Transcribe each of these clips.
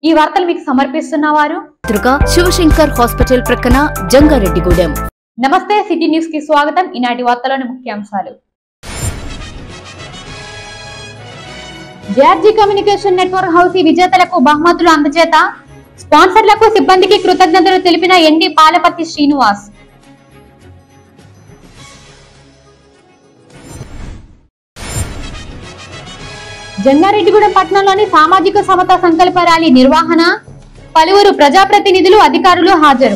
ఈ వార్తలు మీకు సమర్పిస్తున్న వారు ఎదురుగా శివశంకర్ హాస్పిటల్ ప్రక్కన జంగారెడ్డిగూడెం నమస్తే సిటీ న్యూస్ కి స్వాగతం ఈనాటి వార్తలోని ముఖ్యాంశాలు జేఆర్జీ కమ్యూనికేషన్ నెట్వర్క్ హౌస్ ఈ విజేతలకు బహుమతులు అందజేత స్పాన్సర్లకు సిబ్బందికి కృతజ్ఞతలు తెలిపిన ఎండి పాలపతి శ్రీనివాస్ జంగారెడ్డిగూడెం పట్టణంలోని సామాజిక సమతా సంకల్ప ర్యాలీ నిర్వహణ పలువురు ప్రజాప్రతినిధులు అధికారులు హాజరు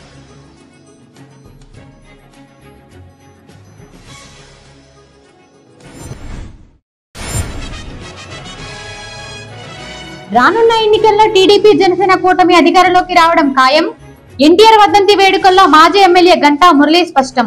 రానున్న ఎన్నికల్లో టీడీపీ జనసేన కూటమి అధికారంలోకి రావడం ఖాయం ఎన్టీఆర్ వర్ధంతి వేడుకల్లో మాజీ ఎమ్మెల్యే గంటా మురళీ స్పష్టం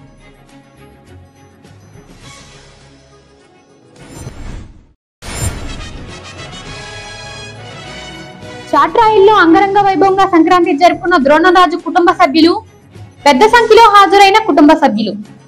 చాట్రాయిల్లో అంగరంగ వైభవంగా సంక్రాంతి జరుపుకున్న ద్రోణరాజు కుటుంబ సభ్యులు పెద్ద సంఖ్యలో హాజరైన కుటుంబ సభ్యులు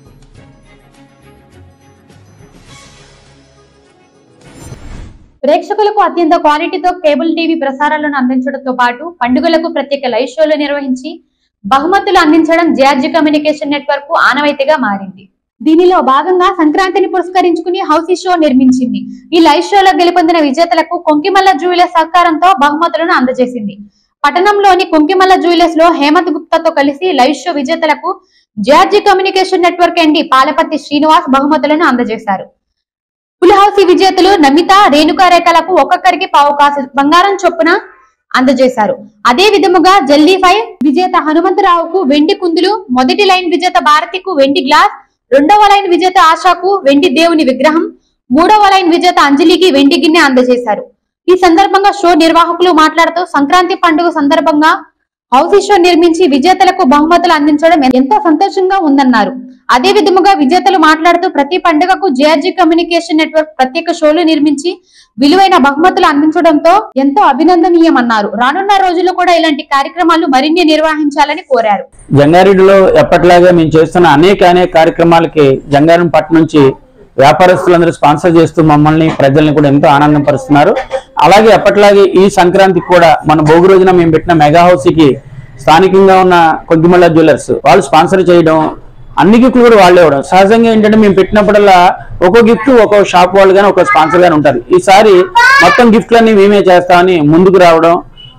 ప్రేక్షకులకు అత్యంత క్వాలిటీతో కేబుల్ టీవీ ప్రసారాలను అందించడంతో పాటు పండుగలకు ప్రత్యేక లైవ్ షోలు నిర్వహించి బహుమతులు అందించడం జేఆర్జీ కమ్యూనికేషన్ నెట్వర్క్ ఆనవాయితీగా మారింది దీనిలో భాగంగా సంక్రాంతిని పురస్కరించుకుని హౌసీ షో నిర్మించింది ఈ లైవ్ షోలో గెలుపొందిన విజేతలకు కొంకిమల్ల జ్యువెలర్స్ సహకారంతో బహుమతులను అందజేసింది పట్టణంలోని కొంకిమల్ల జ్యువెలర్స్ లో హేమంత్ గుప్తాతో కలిసి లైవ్ షో విజేతలకు JRG communication network MD Palapati Srinivas బహుమతులను అందజేశారు ఫుల్ హౌస్ విజేతలు నమిత రేణుకా రేఖలకు ఒక్కొక్కరికి పావు కాసు బంగారం చొప్పున అందజేశారు అదే విధముగా జల్దీ ఫైవ్ విజేత హనుమంతరావుకు వెండి కుందులు మొదటి లైన్ విజేత భారతికు వెండి గ్లాస్ రెండవ లైన్ విజేత ఆశాకు వెండి దేవుని విగ్రహం మూడవ లైన్ విజేత అంజలికి వెండి గిన్నె అందజేశారు ఈ సందర్భంగా షో నిర్వాహకులు మాట్లాడుతూ సంక్రాంతి పండుగ సందర్భంగా హౌసీ షో నిర్మించి విజేతలకు బహుమతులు అందించడం ఎంతో సంతోషంగా ఉందన్నారు అదే విధముగా విజేతలు మాట్లాడుతూ ప్రతి పండుగకు జేఆర్జీ కమ్యూనికేషన్ నెట్వర్క్ ప్రత్యేక షోలు నిర్మించి విలువైన బహుమతులు అందించడంతో ఎంతో అభినందనీయమన్నారు రానున్న రోజుల్లో కూడా ఇలాంటి కార్యక్రమాలు మరిన్ని నిర్వహించాలని కోరారు జంగారెడ్డిలో ఎప్పటిలాగే మేము చేస్తున్న అనేక అనేక కార్యక్రమాలకి జంగారెడ్డి పట్ల నుంచి వ్యాపారస్తులందరూ స్పాన్సర్ చేస్తూ మమ్మల్ని ప్రజల్ని కూడా ఎంతో ఆనందం పరుస్తున్నారు అలాగే ఎప్పటిలాగే ఈ సంక్రాంతికి కూడా మన భోగి రోజున మేము పెట్టిన మెగా హౌస్ కి స్థానికంగా ఉన్న కొద్దిమల్ల జ్యువెలర్స్ వాళ్ళు స్పాన్సర్ చేయడం అన్ని గిఫ్ట్లు కూడా వాళ్ళే ఇవ్వడం సహజంగా ఏంటంటే మేము పెట్టినప్పుడల్లా ఒక్కో గిఫ్ట్ ఒక్కో షాప్ వాళ్ళు కానీ ఒక్కో స్పాన్సర్ గానీ ఉంటారు ఈసారి మొత్తం గిఫ్ట్లన్నీ మేమే చేస్తామని ముందుకు రావడం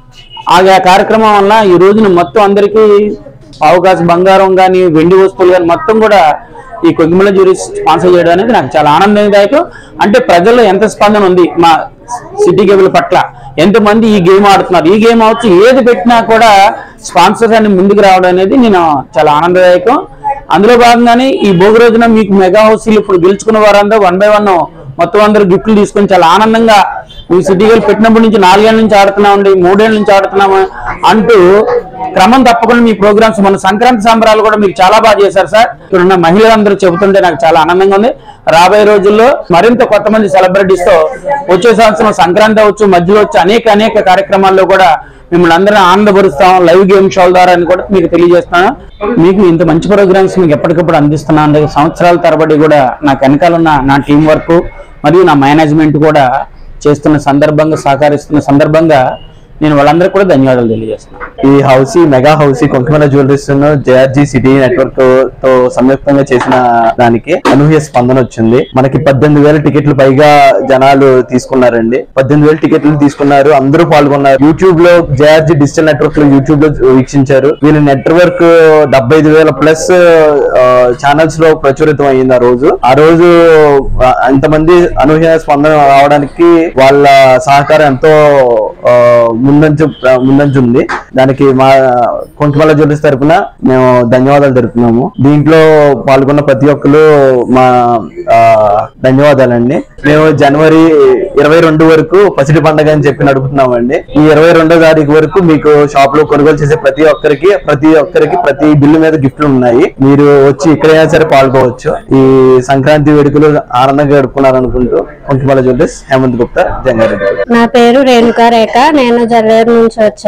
ఆ కార్యక్రమం వల్ల ఈ రోజున మొత్తం అందరికీ అవకాశం బంగారం కానీ వెండి వస్తువులు కానీ మొత్తం కూడా ఈ కొద్దిమల జ్యూరీ స్పాన్సర్ చేయడం అనేది నాకు చాలా ఆనందదాయకం అంటే ప్రజల్లో ఎంత స్పందన ఉంది మా సిటీ కేబుల్ పట్ల ఎంతమంది ఈ గేమ్ ఆడుతున్నారు ఈ గేమ్ అవచ్చు ఏది పెట్టినా కూడా స్పాన్సర్స్ అని ముందుకు రావడం అనేది నేను చాలా ఆనందదాయకం అందులో భాగంగానే ఈ భోగి రోజున మీకు మెగా హౌసీలు ఇప్పుడు గెలుచుకున్న వారందరూ వన్ బై వన్ మొత్తం అందరూ గిఫ్ట్లు తీసుకొని చాలా ఆనందంగా ఈ సిటీ గేల్ పెట్టినప్పటి నుంచి నాలుగేళ్ల నుంచి ఆడుతున్నామండి మూడేళ్ల నుంచి ఆడుతున్నాము అంటూ క్రమం తప్పకుండా మీ ప్రోగ్రామ్స్ మన సంక్రాంతి సంబరాలు కూడా మీరు చాలా బాగా చేశారు సార్ ఇక్కడ ఉన్న మహిళలందరూ చెబుతుంటే నాకు చాలా ఆనందంగా ఉంది రాబోయే రోజుల్లో మరింత కొత్త మంది సెలబ్రిటీస్ తో వచ్చే సంవత్సరం సంక్రాంతి అవచ్చు మధ్యలో వచ్చే అనేక అనేక కార్యక్రమాల్లో కూడా మిమ్మల్ని అందరినీ ఆనందపరుస్తాం లైవ్ గేమ్ షోల ద్వారా అని కూడా మీకు తెలియజేస్తాను మీకు ఇంత మంచి ప్రోగ్రామ్స్ మీకు ఎప్పటికప్పుడు అందిస్తున్నాను సంవత్సరాల తరబడి కూడా నాకు వెనకాల ఉన్న నా టీం వర్క్ మరియు నా మేనేజ్మెంట్ కూడా చేస్తున్న సందర్భంగా సహకరిస్తున్న సందర్భంగా నేను వాళ్ళందరికీ కూడా ధన్యవాదాలు తెలియజేస్తున్నాను ఈ housie mega housie Konkamala jewelleries JRG city network తో సంయుక్తంగా చేసిన దానికి అనూహ్య స్పందన వచ్చింది మనకి పద్దెనిమిది వేల టికెట్లు పైగా జనాలు తీసుకున్నారండి పద్దెనిమిది వేల టికెట్లు తీసుకున్నారు అందరూ పాల్గొన్నారు యూట్యూబ్ లో జేఆర్జీ డిజిటల్ నెట్వర్క్ లో యూట్యూబ్ లో వీక్షించారు వీళ్ళ నెట్వర్క్ డెబ్బై ఐదు వేల ప్లస్ ఛానల్స్ లో ప్రచురితం అయింది ఆ రోజు ఆ రోజు ఆ, ఇంతమంది అనూహ్య స్పందన రావడానికి వాళ్ళ సహకారం ఎంతో ఆ, ముందంచు ముందంచు ఉంది దానికి మా కొంకమల్ల జ్యువెలర్స్ తరపున మేము ధన్యవాదాలు తెలుపుతున్నాము దీంట్లో పాల్గొన్న ప్రతి ఒక్కరు మా ఆ, ధన్యవాదాలండి మేము జనవరి ఇరవై రెండు వరకు పసిడి పండగ అని చెప్పి నడుపుతున్నామండి ఈ ఇరవై రెండో తారీఖు వరకు మీకు షాప్ లో కొనుగోలు చేసే ప్రతి ఒక్కరికి ప్రతి ఒక్కరికి ప్రతి బిల్లు మీద గిఫ్ట్లు ఉన్నాయి మీరు వచ్చి ఎక్కడైనా సరే పాల్గొవచ్చు ఈ సంక్రాంతి వేడుకలు ఆనందంగా గడుపుకున్నారనుకుంటూ కొంకమల్ల జ్యువెలర్స్ హేమంత్ గుప్తా జంగారెడ్డి నా పేరు రేణుకా రేఖ నేను జల్లేరు నుంచి వచ్చాను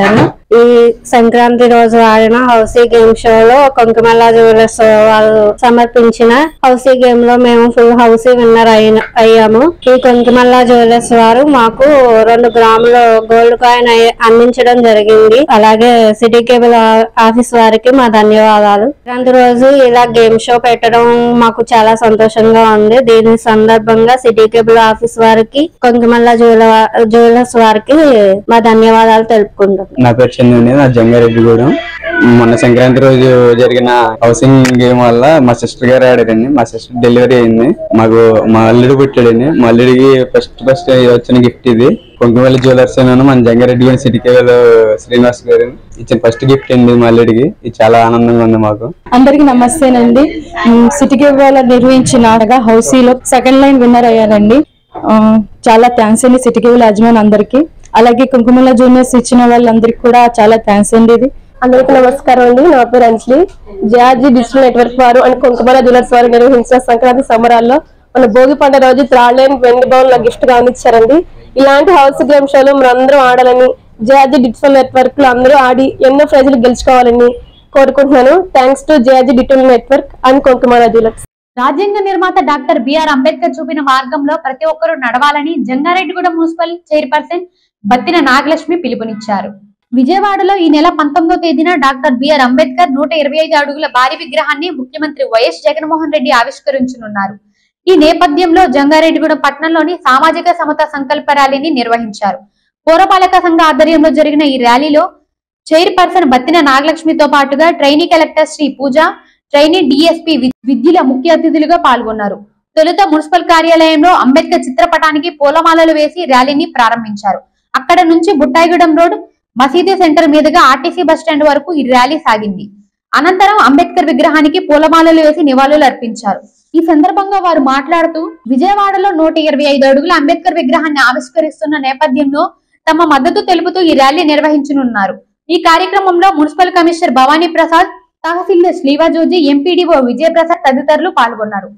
ఈ సంక్రాంతి రోజు ఆడిన హౌసీ గేమ్ షోలో కొంకమల్ల జ్యువెలర్స్ వాళ్ళు సమర్పించిన హౌసీ గేమ్ లో మేము ఫుల్ హౌసీ విన్నర్ అయిన అయ్యాము ఈ కొంకమల్ల జ్యువెలర్స్ వారు మాకు రెండు గ్రాముల గోల్డ్ కాయిన్ అయ్య- అందించడం జరిగింది అలాగే సిటీ కేబుల్ ఆ- ఆఫీస్ వారికి మా ధన్యవాదాలు సంక్రాంతి రోజు ఇలా గేమ్ షో పెట్టడం మాకు చాలా సంతోషంగా ఉంది దీని సందర్భంగా సిటీ కేబుల్ ఆఫీస్ వారికి కొంకమల్ల జ్యువెల- జ్యువెలర్స్ వారికి మా ధన్యవాదాలు తెలుపుకుంటున్నాం నా పేరు చంద్రుని నా జంగారెడ్డిగూడెం మొన్న సంక్రాంతి రోజు జరిగిన హౌసింగ్ గేమ్ వల్ల మా సిస్టర్ గారు ఆడారండి మా సిస్టర్ డెలివరీ అయింది మాకు మా అల్లుడు పుట్టాడండి మా అల్లుడికి ఫస్ట్ ఫస్ట్ వచ్చిన గిఫ్ట్ ఇది కొంకమల్లి జ్యువెలర్స్ అని మన జంగారెడ్డిగూడెం సిటీ కేవల్ శ్రీనివాస్ గారు ఇచ్చిన ఫస్ట్ గిఫ్ట్ అండి మా అల్లుడికి ఇది చాలా ఆనందంగా ఉంది మాకు అందరికి నమస్తేనండి మ్, సిటీ కేబుల్ నిర్వహించిన హౌసీలో సెకండ్ లైన్ విన్నర్ అయ్యానండి ఆ, చాలా థ్యాంక్స్ అండి సిటీ కేబుల్ యజమాని అందరికి అలాగే కుంకుమల జూనియర్స్ ఇచ్చిన వాళ్ళందరికీ కూడా చాలా థ్యాంక్స్ అండి ఇది అందరికీ నమస్కారం అండి నా పేరు అంజలి జేఆర్జీ డిజిటల్ నెట్వర్క్ వారు అండ్ కుంకుమల జ్యువెలర్స్ వారు నిర్వహించిన సంక్రాంతి సంబరాల్లో మన భోగి పండుగ రోజు త్రాళ్ళేని వెండి బౌల్ గిఫ్ట్ గా అందించారండి ఇలాంటి హౌస్ గేమ్ షోలు మనందరం ఆడాలని జేఆర్జీ డిజిటల్ నెట్వర్క్ లో అందరూ ఆడి ఎన్నో ప్రైజులు గెలుచుకోవాలని కోరుకుంటున్నాను thanks to JRG digital network and Kunkumala jewellers రాజ్యాంగ నిర్మాత డాక్టర్ బిఆర్ అంబేద్కర్ చూపిన మార్గంలో ప్రతి ఒక్కరూ నడవాలని జంగారెడ్డిగూడెం మున్సిపల్ చైర్పర్సన్ బత్తిన నాగలక్ష్మి పిలుపునిచ్చారు విజయవాడలో ఈ నెల పంతొమ్మిదో తేదీన డాక్టర్ బిఆర్ అంబేద్కర్ నూట ఇరవై ఐదు అడుగుల భారీ విగ్రహాన్ని ముఖ్యమంత్రి వైఎస్ జగన్మోహన్ రెడ్డి ఆవిష్కరించనున్నారు ఈ నేపథ్యంలో జంగారెడ్డిగూడెం పట్టణంలోని సామాజిక సమత సంకల్ప ర్యాలీని నిర్వహించారు పౌరపాలక సంఘ ఆధ్వర్యంలో జరిగిన ఈ ర్యాలీలో చైర్పర్సన్ బత్తిన నాగలక్ష్మితో పాటుగా trainee collector Shri Pooja trainee DSP Vidyula ముఖ్య అతిథులుగా పాల్గొన్నారు తొలుత మున్సిపల్ కార్యాలయంలో అంబేద్కర్ చిత్రపటానికి పూలమాలలు వేసి ర్యాలీని ప్రారంభించారు అక్కడ నుంచి బుట్టాయిగూడెం రోడ్ మసీదు సెంటర్ మీదుగా ఆర్టీసీ బస్ స్టాండ్ వరకు ఈ ర్యాలీ సాగింది అనంతరం అంబేద్కర్ విగ్రహానికి పూలమాలలు వేసి నివాళులు అర్పించారు ఈ సందర్భంగా వారు మాట్లాడుతూ విజయవాడలో నూట ఇరవై ఐదు అడుగుల అంబేద్కర్ విగ్రహాన్ని ఆవిష్కరిస్తున్న నేపథ్యంలో తమ మద్దతు తెలుపుతూ ఈ ర్యాలీ నిర్వహించనున్నారు ఈ కార్యక్రమంలో మున్సిపల్ కమిషనర్ భవానీ ప్రసాద్ తహసీల్దార్ శ్రీవాజోజీ ఎంపీడీఓ విజయప్రసాద్ తదితరులు పాల్గొన్నారు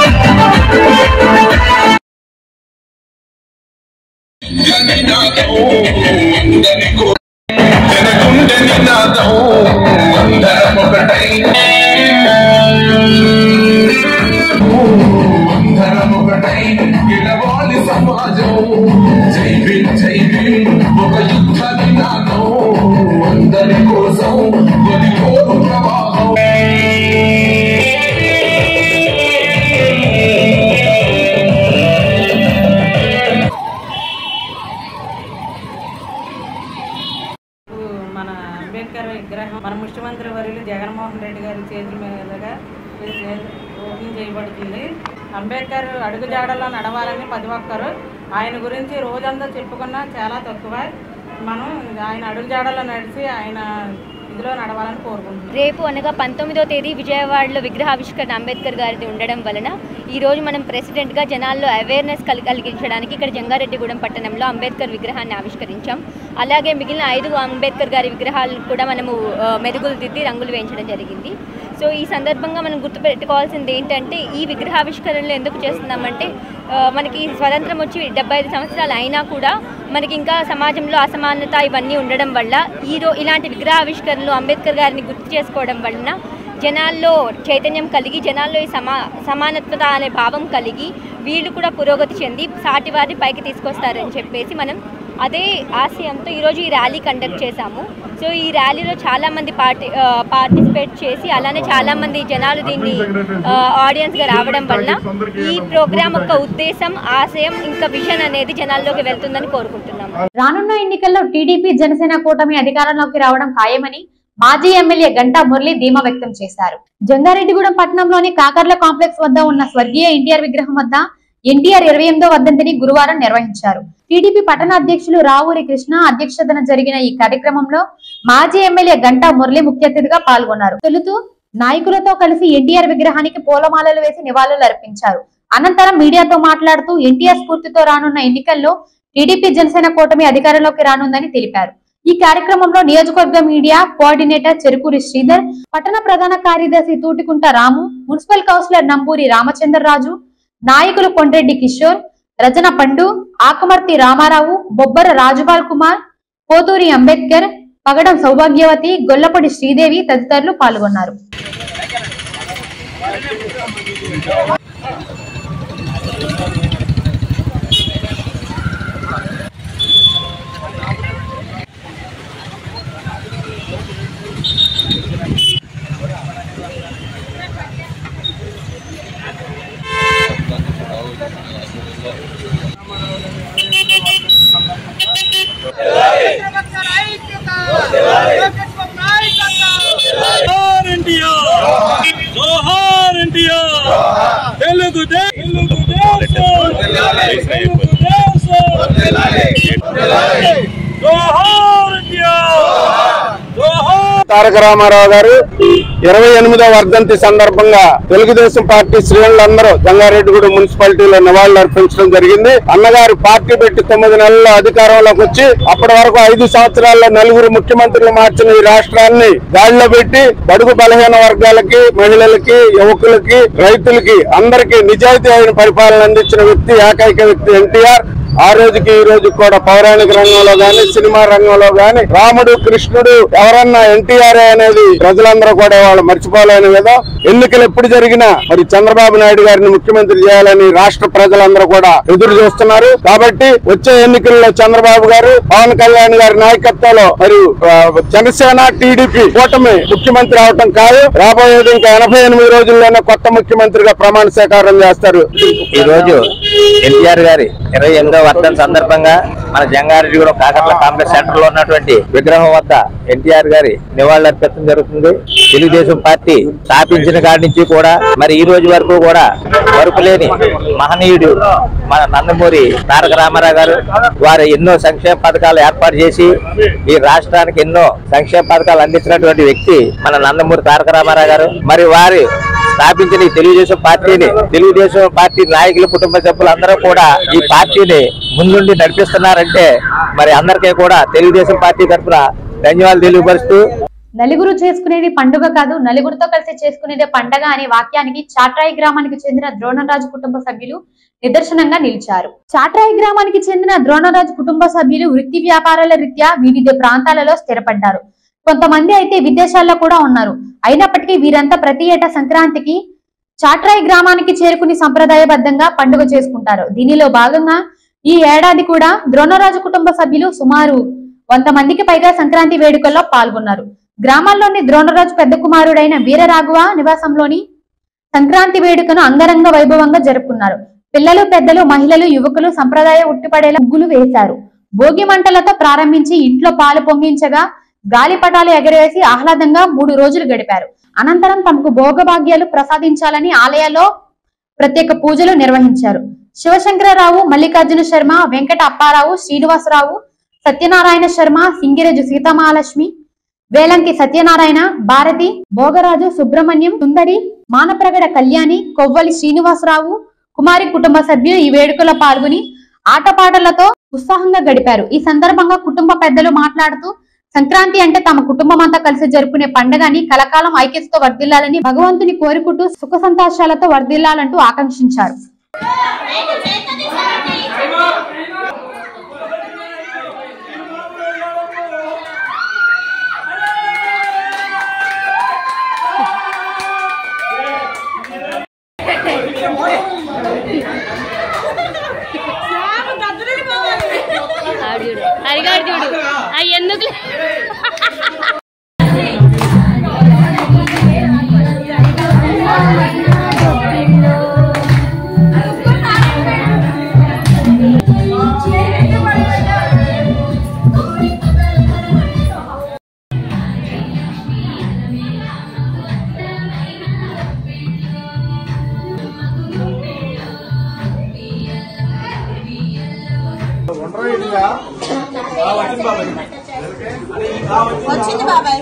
సమాజం జై భీమ్ జై భీమ్ ఒక యుద్ధ నినాదం అందరి కోసం కొలిపోరు ప్రవాహం మన అంబేద్కర్ విగ్రహం మన ముఖ్యమంత్రి వర్యులు జగన్మోహన్ రెడ్డి గారి చేతుల మీదుగా ఇది చే- ఓపెన్ చేయబడుతుంది అంబేద్కర్ అడుగుజాడల్లో నడవాలని ప్రతి ఒక్కరు ఆయన గురించి రోజంతా చెప్పుకున్నా చాలా తక్కువ మనం ఆయన అడుగుజాడల్లో నడిచి ఆయన ఇదిలో నడవాలని కోరుకుంటున్నాం రేపు అనగా పంతొమ్మిదో తేదీ విజయవాడలో విగ్రహావిష్కరణ అంబేద్కర్ గారిది ఉండడం వలన ఈ రోజు మనం ప్రెసిడెంట్గా జనాల్లో అవేర్నెస్ కలి కలిగించడానికి ఇక్కడ జంగారెడ్డిగూడెం పట్టణంలో అంబేద్కర్ విగ్రహాన్ని ఆవిష్కరించాం అలాగే మిగిలిన ఐదు అంబేద్కర్ గారి విగ్రహాలు కూడా మనము ఆ, మెరుగులు దిద్ది రంగులు వేయించడం జరిగింది సో ఈ సందర్భంగా మనం గుర్తుపెట్టుకోవాల్సింది ఏంటంటే ఈ విగ్రహావిష్కరణలు ఎందుకు చేస్తున్నామంటే ఆ, మనకి స్వతంత్రం వచ్చి డెబ్బై ఐదు సంవత్సరాలు అయినా కూడా మనకి ఇంకా సమాజంలో అసమానత ఇవన్నీ ఉండడం వల్ల ఈ రో ఇలాంటి విగ్రహావిష్కరణలు అంబేద్కర్ గారిని గుర్తు చేసుకోవడం వలన జనాల్లో చైతన్యం కలిగి జనాల్లో ఈ సమా సమానత్వత అనే భావం కలిగి వీళ్ళు కూడా పురోగతి చెంది సాటి వారిని పైకి తీసుకొస్తారని చెప్పేసి మనం అదే ఆశయంతో ఈరోజు ఈ ర్యాలీ కండక్ట్ చేశాము సో ఈ ర్యాలీలో చాలామంది పార్టి పార్టిసిపేట్ చేసి అలానే చాలామంది జనాలు దీన్ని ఆడియన్స్గా రావడం వల్ల ఈ ప్రోగ్రామ్ యొక్క ఉద్దేశం ఆశయం ఇంకా విజన్ అనేది జనాల్లోకి వెళ్తుందని కోరుకుంటున్నాము రానున్న ఎన్నికల్లో టీడీపీ జనసేన కూటమి అధికారంలోకి రావడం ఖాయమని మాజీ ఎమ్మెల్యే గంటా మురళి ధీమా వ్యక్తం చేశారు జంగారెడ్డిగూడెం పట్టణంలోని కాకర్ల కాంప్లెక్స్ వద్ద ఉన్న స్వర్గీయ ఎన్టీఆర్ విగ్రహం వద్ద ఎన్టీఆర్ ఇరవై ఎనిమిదో వర్ధంతిని గురువారం నిర్వహించారు టీడీపీ పట్టణ అధ్యక్షులు రావూరి కృష్ణ అధ్యక్షతన జరిగిన ఈ కార్యక్రమంలో మాజీ ఎమ్మెల్యే గంటా మురళి ముఖ్య అతిథిగా పాల్గొన్నారు తొలుతూ నాయకులతో కలిసి ఎన్టీఆర్ విగ్రహానికి పూలమాలలు వేసి నివాళులు అర్పించారు అనంతరం మీడియాతో మాట్లాడుతూ ఎన్టీఆర్ స్ఫూర్తితో రానున్న ఎన్నికల్లో టీడీపీ జనసేన కూటమి అధికారంలోకి రానుందని తెలిపారు ఈ కార్యక్రమంలో నియోజకవర్గ మీడియా కోఆర్డినేటర్ చెరుకూరి శ్రీధర్ పట్టణ ప్రధాన కార్యదర్శి తూటికుంట రాము మున్సిపల్ కౌన్సిలర్ నంబూరి రామచంద్రరాజు నాయకులు కొండ్రెడ్డి కిషోర్ రజన పండు ఆకుమర్తి రామారావు బొబ్బర రాజుపాల్ కుమార్ పోతూరి అంబేద్కర్ పగడం సౌభాగ్యవతి గొల్లపొడి శ్రీదేవి తదితరులు పాల్గొన్నారు తారక రామారావు గారు ఇరవై ఎనిమిదవ వర్ధంతి సందర్భంగా తెలుగుదేశం పార్టీ శ్రేణులందరూ జంగారెడ్డిగూడెం మున్సిపాలిటీలో నివాళులు అర్పించడం జరిగింది అన్నగారు పార్టీ పెట్టి తొమ్మిది నెలల్లో అధికారంలోకి వచ్చి అప్పటి వరకు ఐదు సంవత్సరాల్లో నలుగురు ముఖ్యమంత్రులు మార్చిన ఈ రాష్ట్రాన్ని గాడిలో పెట్టి బడుగు బలహీన వర్గాలకి మహిళలకి యువకులకి రైతులకి అందరికీ నిజాయితీ అయిన పరిపాలన అందించిన వ్యక్తి ఏకైక వ్యక్తి ఎన్టీఆర్ ఆ రోజుకి ఈ రోజు కూడా పౌరాణిక రంగంలో గాని సినిమా రంగంలో గాని రాముడు కృష్ణుడు ఎవరన్నా ఎన్టీఆర్ అనేది ప్రజలందరూ కూడా వాళ్ళు మర్చిపోలేని విధం ఎన్నికలు ఎప్పుడు జరిగినా మరి చంద్రబాబు నాయుడు గారిని ముఖ్యమంత్రి చేయాలని రాష్ట్ర ప్రజలందరూ కూడా ఎదురు చూస్తున్నారు కాబట్టి వచ్చే ఎన్నికల్లో చంద్రబాబు గారు పవన్ కళ్యాణ్ గారి నాయకత్వంలో మరి ఆ, జనసేన టీడీపీ కూటమి ముఖ్యమంత్రి అవటం కాదు రాబోయేది ఇంకా ఎనభై ఎనిమిది రోజుల్లోనే కొత్త ముఖ్యమంత్రిగా ప్రమాణ స్వీకారం చేస్తారు ఈ రోజు ఎన్టీఆర్ గారి ఇరవై ఎనిమిదవ వర్ధన్ సందర్భంగా మన జంగారెడ్డిగూడెం కాకర్ల కాంప్లెక్స్ సెంటర్ లో ఉన్నటువంటి విగ్రహం వద్ద ఎన్టీఆర్ గారి నివాళులర్పించడం జరుగుతుంది తెలుగుదేశం పార్టీ స్థాపించిన కాడి నుంచి కూడా మరి ఈ రోజు వరకు కూడా వరకులేని మహనీయుడు మన నందమూరి తారక రామారావు గారు వారు ఎన్నో సంక్షేమ పథకాలు ఏర్పాటు చేసి ఈ రాష్ట్రానికి ఎన్నో సంక్షేమ పథకాలు అందించినటువంటి వ్యక్తి మన నందమూరి తారక రామారావు గారు మరి వారి స్థాపించిన ఈ తెలుగుదేశం పార్టీని తెలుగుదేశం పార్టీ నాయకులు కుటుంబ సభ్యులు అందరూ కూడా ఈ పార్టీని ముందుండి నడిపిస్తున్నారంటే మరి అందరికీ కూడా తెలుగుదేశం పార్టీ తరఫున ధన్యవాదాలు తెలియపరుస్తూ నలుగురు చేసుకునేది పండుగ కాదు నలుగురితో కలిసి చేసుకునేదే పండగ అనే వాక్యానికి చాట్రాయి గ్రామానికి చెందిన ద్రోణరాజు కుటుంబ సభ్యులు నిదర్శనంగా నిలిచారు చాట్రాయి గ్రామానికి చెందిన ద్రోణరాజు కుటుంబ సభ్యులు వృత్తి వ్యాపారాల రీత్యా వివిధ ప్రాంతాలలో స్థిరపడ్డారు కొంతమంది అయితే విదేశాల్లో కూడా ఉన్నారు అయినప్పటికీ వీరంతా ప్రతి ఏటా సంక్రాంతికి చాట్రాయి గ్రామానికి చేరుకుని సంప్రదాయబద్ధంగా పండుగ చేసుకుంటారు దీనిలో భాగంగా ఈ ఏడాది కూడా ద్రోణరాజు కుటుంబ సభ్యులు సుమారు వంద మందికి పైగా సంక్రాంతి వేడుకల్లో పాల్గొన్నారు గ్రామాల్లోని ద్రోణరాజు పెద్ద కుమారుడైన వీరరాఘవ నివాసంలోని సంక్రాంతి వేడుకను అంగరంగ వైభవంగా జరుపుకున్నారు పిల్లలు పెద్దలు మహిళలు యువకులు సంప్రదాయ ఉట్టిపడేలా ముగ్గులు వేశారు భోగి మంటలతో ప్రారంభించి ఇంట్లో పాలు పొంగించగా గాలిపటాలు ఎగరవేసి ఆహ్లాదంగా మూడు రోజులు గడిపారు అనంతరం తమకు భోగభాగ్యాలు ప్రసాదించాలని ఆలయాల్లో ప్రత్యేక పూజలు నిర్వహించారు శివశంకరరావు మల్లికార్జున శర్మ వెంకట అప్పారావు శ్రీనివాసరావు సత్యనారాయణ శర్మ సింగిరజు సీతామహాలక్ష్మి వేలంకి సత్యనారాయణ భారతి భోగరాజు సుబ్రహ్మణ్యం సుందరి మానప్రగడ కళ్యాణి కొవ్వలి శ్రీనివాసరావు కుమారి కుటుంబ సభ్యులు ఈ వేడుకలో పాల్గొని ఆటపాటలతో ఉత్సాహంగా గడిపారు ఈ సందర్భంగా కుటుంబ పెద్దలు మాట్లాడుతూ సంక్రాంతి అంటే తమ కుటుంబం అంతా కలిసి జరుపుకునే పండుగని కలకాలం ఐక్యతతో వర్ధిల్లాలని భగవంతుని కోరుకుంటూ సుఖ సంతోషాలతో వర్ధిల్లాలంటూ ఆకాంక్షించారు అడిగాడు చూడు అవి ఎందుకు వచ్చింది బాబాయ్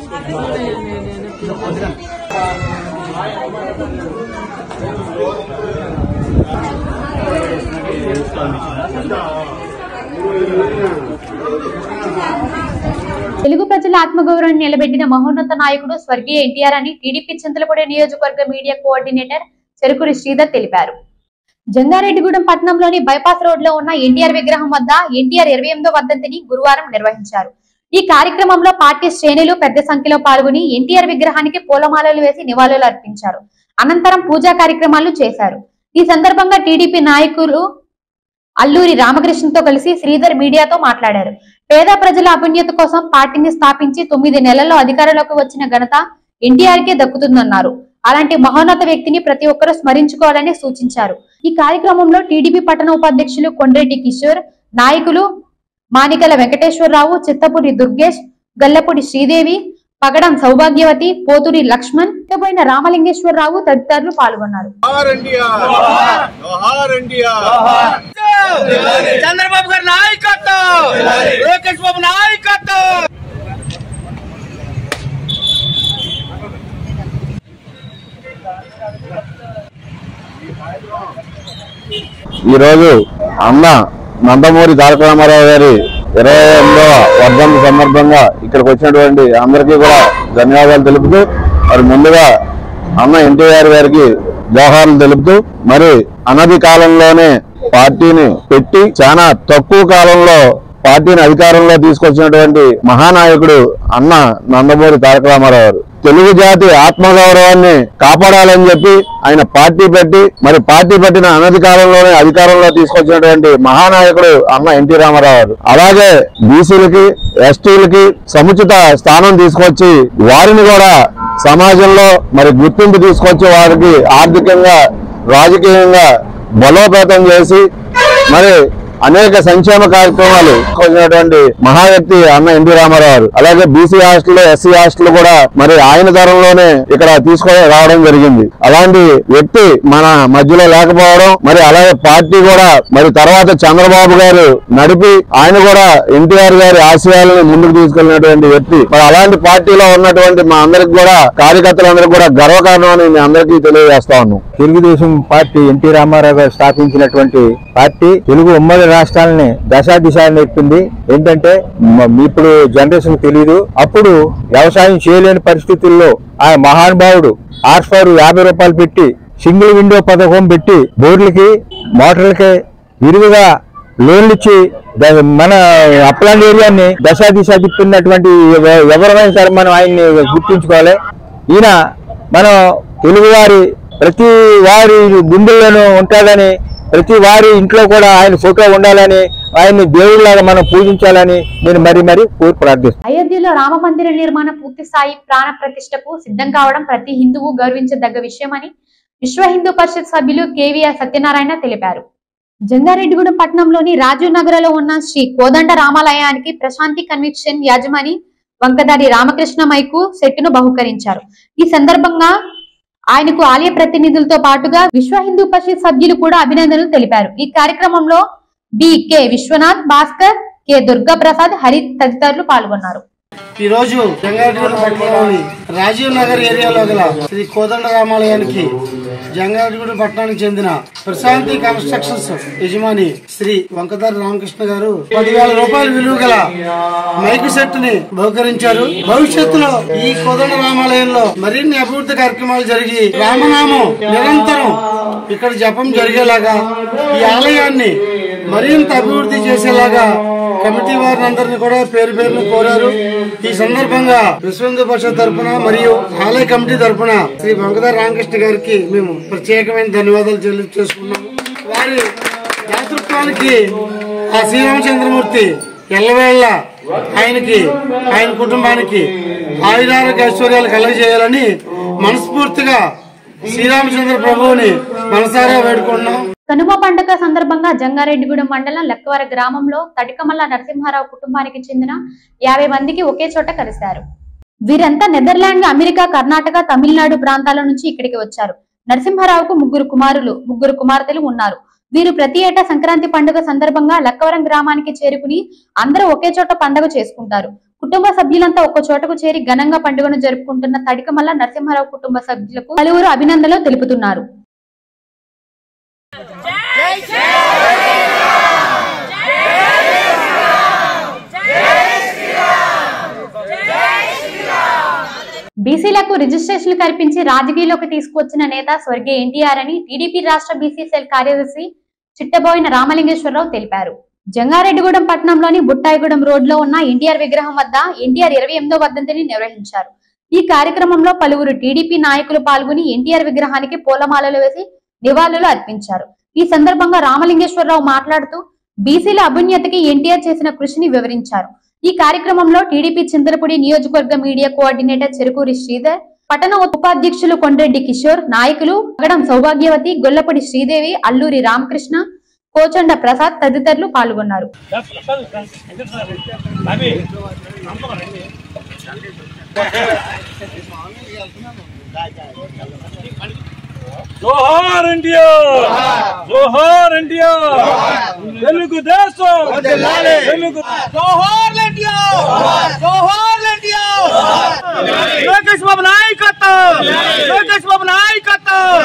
తెలుగు ప్రజల ఆత్మగౌరవాన్ని నిలబెట్టిన మహోన్నత నాయకుడు స్వర్గీయ ఎన్టీఆర్ అని టీడీపీ చింతలపూడి నియోజకవర్గ మీడియా కోఆర్డినేటర్ చెరుకురి శ్రీధర్ తెలిపారు జంగారెడ్డిగూడెం పట్టణంలోని బైపాస్ రోడ్ లో ఉన్న ఎన్టీఆర్ విగ్రహం వద్ద ఎన్టీఆర్ ఇరవై ఎనిమిదో వర్ధంతిని గురువారం నిర్వహించారు ఈ కార్యక్రమంలో పార్టీ శ్రేణులు పెద్ద సంఖ్యలో పాల్గొని ఎన్టీఆర్ విగ్రహానికి పూలమాలలు వేసి నివాళులు అర్పించారు అనంతరం పూజా కార్యక్రమాలు చేశారు ఈ సందర్భంగా టీడీపీ నాయకులు అల్లూరి రామకృష్ణతో కలిసి శ్రీధర్ మీడియాతో మాట్లాడారు పేద ప్రజల అభ్యున్నత కోసం పార్టీని స్థాపించి తొమ్మిది నెలల్లో అధికారంలోకి వచ్చిన ఘనత ఎన్టీఆర్ కే దక్కుతుందన్నారు అలాంటి మహోన్నత వ్యక్తిని ప్రతి ఒక్కరూ స్మరించుకోవాలని సూచించారు ఈ కార్యక్రమంలో టీడీపీ పట్టణ ఉపాధ్యక్షులు కొండ్రెడ్డి కిషోర్ నాయకులు మానికల వెంకటేశ్వరరావు చిత్తపూరి దుర్గేష్ గల్లపూడి శ్రీదేవి పగడం సౌభాగ్యవతి పోతురి లక్ష్మణ్ పోయిన రామలింగేశ్వరరావు తదితరులు పాల్గొన్నారు చంద్రబాబు గారి నాయకత్వం లోకేష్ బాబు నాయకత్వం ఈరోజు అన్న నందమూరి తారక రామారావు గారి ఇరవై ఎనిమిదవ వర్ధంతి సందర్భంగా ఇక్కడికి వచ్చినటువంటి అందరికీ కూడా ధన్యవాదాలు తెలుపుతూ మరి ముందుగా అన్న ఎన్టీఆర్ గారికి జోహార్లు తెలుపుతూ మరి అనతి కాలంలోనే పార్టీని పెట్టి చాలా తక్కువ కాలంలో పార్టీని అధికారంలో తీసుకొచ్చినటువంటి మహానాయకుడు అన్న నందమూరి తారక రామారావు గారు తెలుగు జాతి ఆత్మగౌరవాన్ని కాపాడాలని చెప్పి ఆయన పార్టీ పెట్టి మరి పార్టీ పెట్టిన అనతి కాలంలోనే అధికారంలో తీసుకొచ్చినటువంటి మహానాయకుడు అన్న ఎన్టీ రామారావు గారు అలాగే బీసీలకి ఎస్టీలకి సముచిత స్థానం తీసుకొచ్చి వారిని కూడా సమాజంలో మరి గుర్తింపు తీసుకొచ్చి వారికి ఆర్థికంగా రాజకీయంగా బలోపేతం చేసి మరి అనేక సంక్షేమ కార్యక్రమాలు వచ్చినటువంటి మహా వ్యక్తి అన్న ఎన్టీ రామారావు గారు. అలాగే బీసీ హాస్టల్ ఎస్సీ హాస్టల్ కూడా మరి ఆయన తరంలోనే ఇక్కడ తీసుకొని రావడం జరిగింది అలాంటి వ్యక్తి మన మధ్యలో లేకపోవడం మరి అలాగే పార్టీ కూడా మరి తర్వాత చంద్రబాబు గారు నడిపి ఆయన కూడా ఎన్టీఆర్ గారి ఆశయాలను ముందుకు తీసుకెళ్లినటువంటి వ్యక్తి మరి అలాంటి పార్టీలో ఉన్నటువంటి మా అందరికి కూడా కార్యకర్తలందరికీ కూడా గర్వకారణం అని మీ అందరికీ తెలియజేస్తా ఉన్నాం తెలుగుదేశం పార్టీ ఎన్టీ రామారావు గారు స్థాపించినటువంటి పార్టీ తెలుగు ఉమ్మడి రాష్ట్రాలని దశా దిశ నేర్పింది ఏంటంటే మ- ఇప్పుడు జనరేషన్ తెలియదు అప్పుడు వ్యవసాయం చేయలేని పరిస్థితుల్లో ఆ మహానుభావుడు ఆర్స్ పవర్ యాభై రూపాయలు పెట్టి సింగిల్ విండో పథకం పెట్టి బోర్లకి మోటార్లకి విరివిగా లోన్లు ఇచ్చి ద- మన అప్లాండ్ ఏరియాని దశా దిశ తిప్పినటువంటి ఎవ- ఎవరైనా సరే మనం ఆయన్ని గుర్తుంచుకోవాలి ఈయన మనం తెలుగువారి ప్రతి వారి గుండెల్లోనూ ఉంటాడని ప్రతి వారి ఇంట్లో కూడా ఆయన ఫోటో ఉండాలని ఆయన్ని దేవుడిలాగా మనం పూజించాలని నేను మరి మరి కోరి ప్రార్థిస్తున్నాను అయోధ్యలో రామ మందిర నిర్మాణం పూర్తి స్థాయి ప్రాణ ప్రతిష్టకు సిద్ధం కావడం ప్రతి హిందువు గౌరవించదగ్గ విషయమని విశ్వ హిందూ పరిషత్ సభ్యులు కేవీఆర్ సత్యనారాయణ తెలిపారు జంగారెడ్డిగూడెం పట్టణంలోని రాజీవ్ నగర్లో ఉన్న శ్రీ కోదండ రామాలయానికి ప్రశాంతి కన్విక్షన్ యాజమాని వంకదారి రామకృష్ణ మైకు సెట్టును బహుకరించారు ఈ సందర్భంగా ఆయనకు ఆలయ ప్రతినిధులతో పాటుగా విశ్వ హిందూ పరిషత్ సభ్యులు కూడా అభినందనలు తెలిపారు ఈ కార్యక్రమంలో B K Viswanath Bhaskar K Durga Prasad Hari తదితరులు పాల్గొన్నారు ఈ రోజు జంగారెడ్డిగూడెం పట్టణంలోని రాజీవ్ నగర్ ఏరియాలో గల శ్రీ కోదండ రామాలయానికి జంగారెడ్డిగూడెం పట్టణానికి చెందిన ప్రశాంతి కన్స్ట్రక్షన్స్ యజమాని శ్రీ వంకదారి రామకృష్ణ గారు పదివేల రూపాయల విలువ గల మైక్ సెట్ ని బహుకరించారు భవిష్యత్తులో ఈ కోదండ రామాలయంలో మరిన్ని అభివృద్ధి కార్యక్రమాలు జరిగి రామనామం నిరంతరం ఇక్కడ జపం జరిగేలాగా ఈ ఆలయాన్ని మరింత అభివృద్ధి చేసేలాగా కమిటీ వారిని అందరిని కూడా పేరు పేరును కోరారు ఈ సందర్భంగా విశ్వ హిందూ పరిషత్ తరపున మరియు ఆలయ కమిటీ తరపున శ్రీ వంకదారి రామకృష్ణ గారికి మేము ప్రత్యేకమైన ధన్యవాదాలు తెలియజేసుకున్నాము వారి నేతృత్వానికి ఆ శ్రీరామచంద్రమూర్తి ఎల్లవేళ ఆయనకి ఆయన కుటుంబానికి ఆయురారోగ్య ఐశ్వర్యాలు కలగజేయాలని మనస్ఫూర్తిగా శ్రీరామచంద్ర ప్రభువుని మనసారా వేడుకుంటున్నాం కనుమ పండుగ సందర్భంగా జంగారెడ్డిగూడెం మండలం లక్కవర గ్రామంలో తడికమల్ల నరసింహారావు కుటుంబానికి చెందిన యాభై మందికి ఒకే చోట కలిశారు వీరంతా నెదర్లాండ్ అమెరికా కర్ణాటక తమిళనాడు ప్రాంతాల నుంచి ఇక్కడికి వచ్చారు నరసింహారావుకు ముగ్గురు కుమారులు ముగ్గురు కుమార్తెలు ఉన్నారు వీరు ప్రతి ఏటా సంక్రాంతి పండుగ సందర్భంగా లక్కవరం గ్రామానికి చేరుకుని అందరూ ఒకే చోట పండుగ చేసుకుంటారు కుటుంబ సభ్యులంతా ఒక్క చోటకు చేరి ఘనంగా పండుగను జరుపుకుంటున్న తడికమల్ల నరసింహారావు కుటుంబ సభ్యులకు పలువురు అభినందనలు తెలుపుతున్నారు బీసీలకు రిజిస్ట్రేషన్లు కల్పించి రాజకీయాల్లోకి తీసుకువచ్చిన నేత స్వర్గీయ ఎన్టీఆర్ అని టీడీపీ రాష్ట్ర బీసీ సెల్ కార్యదర్శి చిట్టబోయిన రామలింగేశ్వరరావు తెలిపారు జంగారెడ్డిగూడెం పట్టణంలోని బుట్టాయిగూడెం రోడ్లో ఉన్న ఎన్టీఆర్ విగ్రహం వద్ద ఎన్టీఆర్ ఇరవై ఎనిమిదో వర్ధంతిని నిర్వహించారు ఈ కార్యక్రమంలో పలువురు టీడీపీ నాయకులు పాల్గొని ఎన్టీఆర్ విగ్రహానికి పూలమాలలు వేసి నివాళులు అర్పించారు ఈ సందర్భంగా రామలింగేశ్వరరావు మాట్లాడుతూ బీసీల అభ్యున్నతికి ఎన్టీఆర్ చేసిన కృషిని వివరించారు ఈ కార్యక్రమంలో టీడీపీ చింతలపూడి నియోజకవర్గ మీడియా కోఆర్డినేటర్ చెరుకూరి శ్రీధర్ పట్టణ ఉపాధ్యక్షులు కొండ్రెడ్డి కిషోర్ నాయకులు అగడం సౌభాగ్యవతి గొల్లపూడి శ్రీదేవి అల్లూరి రామకృష్ణ కోచండ ప్రసాద్ తదితరులు పాల్గొన్నారు జోహార్ ఇండియా జోహార్ ఇండియా తెలుగు దేశం తెలుగు జోహార్ ఇండియా జోహార్ ఇండియా లోకేష్ బాబు నాయకత్వం లోకేష్ బాబు నాయకత్వం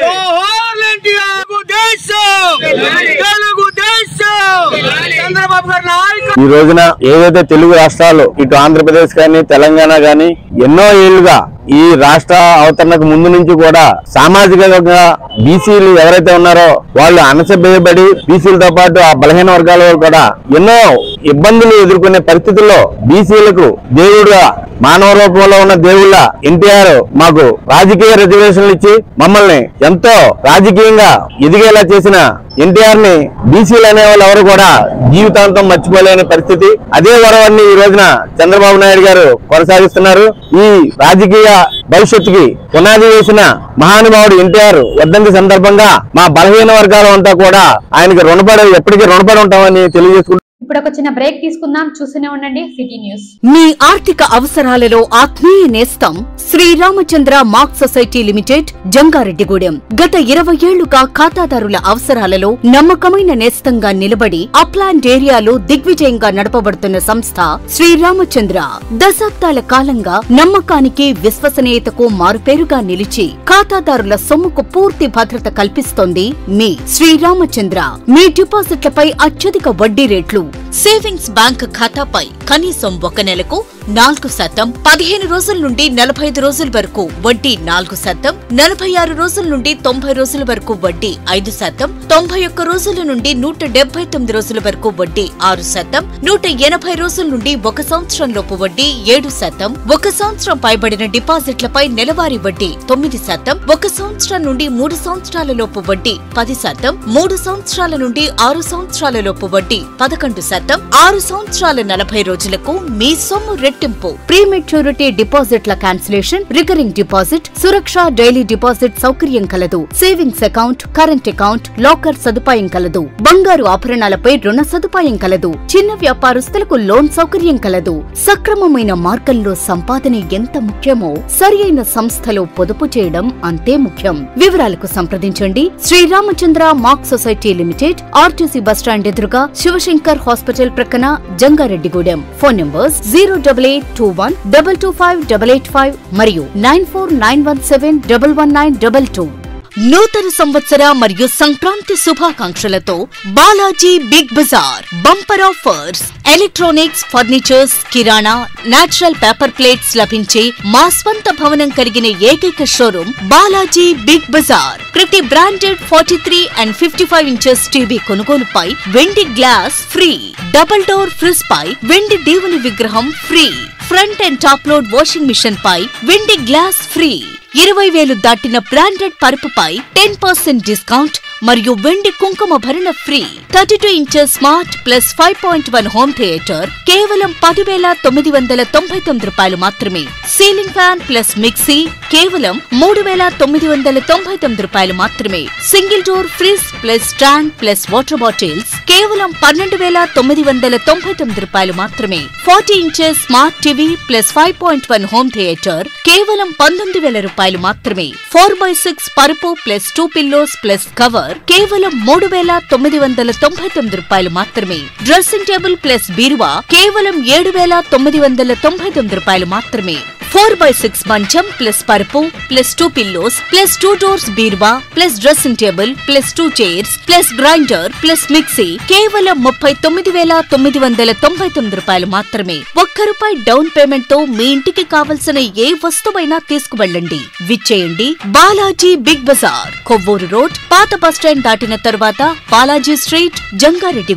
జోహార్ ఇండియా తెలుగు దేశం తెలుగు దేశం చంద్రబాబు గారి నాయకత్వం ఈ రోజున ఏదైతే తెలుగు రాష్ట్రాలు ఇటు ఆంధ్రప్రదేశ్ కానీ తెలంగాణ కానీ ఎన్నో ఏళ్లుగా ఈ రాష్ట్ర అవతరణకు ముందు నుంచి కూడా సామాజికంగా బీసీలు ఎవరైతే ఉన్నారో వాళ్ళు అణచబేయబడి బీసీలతో పాటు ఆ బలహీన వర్గాల వాళ్ళు కూడా ఎన్నో ఇబ్బందులు ఎదుర్కొనే పరిస్థితుల్లో బీసీలకు దేవుడుగా మానవ రూపంలో ఉన్న దేవుళ్ళ ఎన్టీఆర్ మాకు రాజకీయ రిజర్వేషన్లు ఇచ్చి మమ్మల్ని ఎంతో రాజకీయంగా ఎదిగేలా చేసిన ఎన్టీఆర్ ని బీసీలు అనే వాళ్ళు ఎవరు కూడా జీవితాంతం మర్చిపోలేని పరిస్థితి అదే వరవన్ని ఈ రోజున చంద్రబాబు నాయుడు గారు కొనసాగిస్తున్నారు ఈ రాజకీయ భవిష్యత్తుకి పునాది వేసిన మహానుభావుడు ఎన్టీఆర్ వర్ధంతి సందర్భంగా మా బలహీన వర్గాల అంతా కూడా ఆయనకి రుణపడి ఎప్పటికీ రుణపడి ఉంటామని తెలియజేసుకుంటున్నాం ఇప్పుడు ఒక చిన్న బ్రేక్ తీసుకుందాం చూస్తూనే ఉండండి సిటీ న్యూస్ మీ ఆర్థిక అవసరాలలో ఆత్మీయ నేస్తం Sriramachandra mark society limited Jangareddygudem గత ఇరవై ఏళ్లుగా ఖాతాదారుల అవసరాలలో నమ్మకమైన నేస్తంగా నిలబడి అప్లాండ్ ఏరియాలో దిగ్విజయంగా నడపబడుతున్న సంస్థ శ్రీరామచంద్ర దశాబ్దాల కాలంగా నమ్మకానికి విశ్వసనీయతకు మారుపేరుగా నిలిచి ఖాతాదారుల సొమ్ముకు పూర్తి భద్రత కల్పిస్తోంది మీ శ్రీరామచంద్ర మీ డిపాజిట్లపై అత్యధిక వడ్డీ రేట్లు సేవింగ్స్ బ్యాంక్ ఖాతాపై కనీసం ఒక నెలకు నాలుగు శాతం పదిహేను రోజుల నుండి నలభై ఐదు రోజుల వరకు వడ్డీ నాలుగు శాతం నలభై ఆరు రోజుల నుండి తొంభై రోజుల వరకు వడ్డీ ఐదు శాతం తొంభై ఒక్క రోజుల నుండి నూట డెబ్బై తొమ్మిది రోజుల వరకు వడ్డీ ఆరు శాతం నూట ఎనభై రోజుల నుండి ఒక సంవత్సరం లోపు వడ్డీ ఏడు శాతం ఒక సంవత్సరం పైబడిన డిపాజిట్లపై నెలవారీ వడ్డీ తొమ్మిది శాతం ఒక సంవత్సరం నుండి మూడు సంవత్సరాల లోపు వడ్డీ పది శాతం మూడు సంవత్సరాల నుండి ఆరు సంవత్సరాల లోపు వడ్డీ పదకొండు శాతం ఆరు సంవత్సరాల నలభై రోజులకు మీ సొమ్ము రెట్టింపు ప్రీమెచ్యూరిటీ డిపాజిట్ల cancellation recurring deposit Suraksha daily deposit సౌకర్యం కలదు savings account current account locker సదుపాయం కలదు బంగారు ఆభరణాలపై రుణ సదుపాయం కలదు చిన్న వ్యాపారస్తులకు లోన్ సౌకర్యం కలదు సక్రమమైన మార్గంలో సంపాదన ఎంత ముఖ్యమో సరియైన సంస్థలో పొదుపు చేయడం అంతే ముఖ్యం వివరాలకు సంప్రదించండి Sriramachandra mark society limited RTC bus stand ఎదురుగా శివశంకర్ హాస్పిటల్ ప్రక్కన Jangareddygudem phone numbers zero double eight two one double two five double eight five మరియు nine four nine one seven double one nine double two నూతన సంవత్సర మరియు సంక్రాంతి శుభాకాంక్షలతో Balaji big bazaar bumper offers electronics furnitures కిరాణా natural paper plates లభించే మా స్వంత భవనం కలిగిన ఏకైక షోరూం బాలాజీ బిగ్ బజార్ ప్రతి branded forty three and fifty five inches TV కొనుగోలుపై వెండి glass free double door fridge పై వెండి దేవుని విగ్రహం free front and top load washing machine పై వెండి గ్లాస్ ఫ్రీ ఇరవై వేలు దాటిన బ్రాండెడ్ పరుపుపై టెన్ పర్సెంట్ డిస్కౌంట్ మరియు వెండి కుంకుమ భరణ free thirty two inches smart plus five point one home theatre కేవలం పదివేల తొమ్మిది వందల తొంభై తొమ్మిది రూపాయలు మాత్రమే సీలింగ్ ఫ్యాన్ ప్లస్ మిక్సీ కేవలం మూడు వేల తొమ్మిది వందల తొంభై తొమ్మిది రూపాయలు మాత్రమే single door fridge plus stand plus water bottles కేవలం పన్నెండు వేల తొమ్మిది వందల తొంభై తొమ్మిది రూపాయలు మాత్రమే forty inches smart TV plus five point one home theatre కేవలం పంతొమ్మిది వేల రూపాయలు మాత్రమే ఫోర్ బై సిక్స్ పరుపు plus two pillows plus cover కేవలం మూడు వేల తొమ్మిది వందల తొంభై తొమ్మిది రూపాయలు మాత్రమే డ్రెస్సింగ్ టేబుల్ ప్లస్ బీరువా కేవలం ఏడు వేల తొమ్మిది వందల తొంభై తొమ్మిది రూపాయలు మాత్రమే ఫోర్ బై సిక్స్ మంచం ప్లస్ పరుపు plus two pillows plus two doors బీరువా plus dressing table plus two chairs plus grinder plus mixie కేవలం ముప్పై తొమ్మిది వేల తొమ్మిది వందల తొంభై తొమ్మిది రూపాయలు మాత్రమే ఒక్క రూపాయి డౌన్ పేమెంట్ తో మీ ఇంటికి కావలసిన ఏ వస్తువైనా తీసుకువెళ్ళండి విచ్చేయండి Balaji big bazaar Kovvur road పాత బస్టాండ్ దాటిన తరువాత Balaji street Jangareddygudem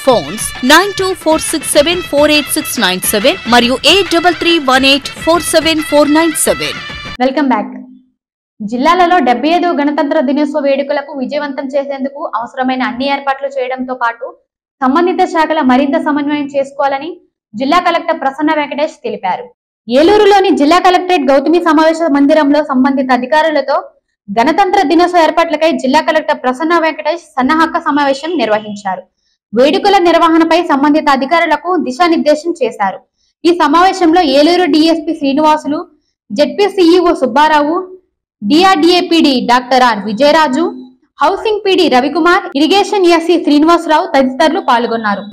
phones nine two four six seven four eight six nine seven మరియు eight double three one eight four seven four nine seven welcome back జిల్లాలలో డెబ్బై ఐదు గణతంత్ర దినోత్సవ వేడుకలకు విజయవంతం చేసేందుకు అవసరమైన అన్ని ఏర్పాట్లు చేయడంతో పాటు సంబంధిత శాఖల మరింత సమన్వయం చేసుకోవాలని జిల్లా కలెక్టర్ ప్రసన్న వెంకటేష్ తెలిపారు ఏలూరులోని జిల్లా కలెక్టరేట్ గౌతమి సమావేశ మందిరంలో సంబంధిత అధికారులతో గణతంత్ర దినోత్సవ ఏర్పాట్లకై జిల్లా కలెక్టర్ ప్రసన్న వెంకటేష్ సన్నాహక సమావేశం నిర్వహించారు వేడుకల నిర్వహణపై సంబంధిత అధికారులకు దిశానిర్దేశం చేశారు ఈ సమావేశంలో Eluru DSP Srinivasulu ZP CEO Subbarao DRDA PD doctor R Vijayaraju housing PD Ravikumar irrigation SE Srinivasarao తదితరులు పాల్గొన్నారు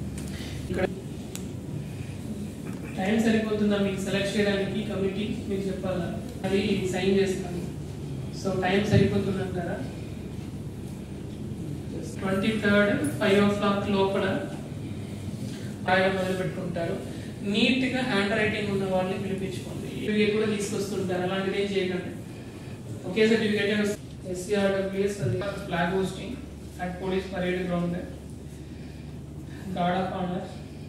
టైం సరిపోతుందా మీకు సెలెక్ట్ చేయడానికి కమిటీ మీకు చెప్పాలా అది సైన్ చేస్తాను సో టైం సరిపోతుందంటారా twenty third five o'clock లోపల రాయడం మొదలు పెట్టుకుంటారు నీట్ గా హ్యాండ్ రైటింగ్ ఉన్న వాళ్ళని పిలిపించుకోండి సర్టిఫికేట్ కూడా తీసుకొస్తుంటారు అలాంటిది ఏం చేయకండి ఒకే సర్టిఫికేట్ ఎస్సీఆర్డబ్ల్యూఎస్ అది flag hosting at police parade ground guard of honour